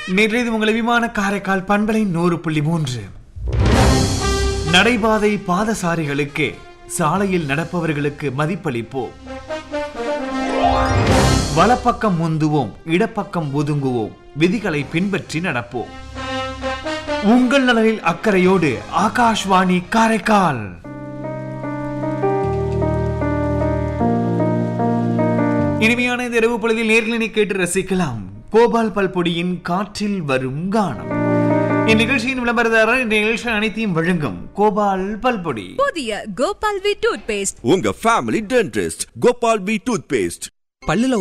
நேற்றைய உங்கள் விமான காரைக்கால் பண்பலை நூறு புள்ளி மூன்று நடைபாதை பாதசாரிகளுக்கு சாலையில் நடப்பவர்களுக்கு மதிப்பளிப்போம் வலப்பக்கம் முந்துவோம் இடப்பக்கம் ஒதுங்குவோம் விதிகளை பின்பற்றி நடப்போம் உங்கள் நலனில் அக்கறையோடு ஆகாஷ்வாணி காரைக்கால் இனிமையான இந்த இரவு பொழுதில் நேர்களினை கேட்டு ரசிக்கலாம் கோபால் பல்பொடியின் காற்றில் வரும் கானம் இந்நிகழ்ச்சியின் விளம்பரதாரர் இந்த நிகழ்ச்சி அனைத்தையும் வழங்கும் கோபால் பல்பொடி புதிய கோபால் வி டூத் பேஸ்ட் உங்க family dentist Gopal P toothpaste பல்லுல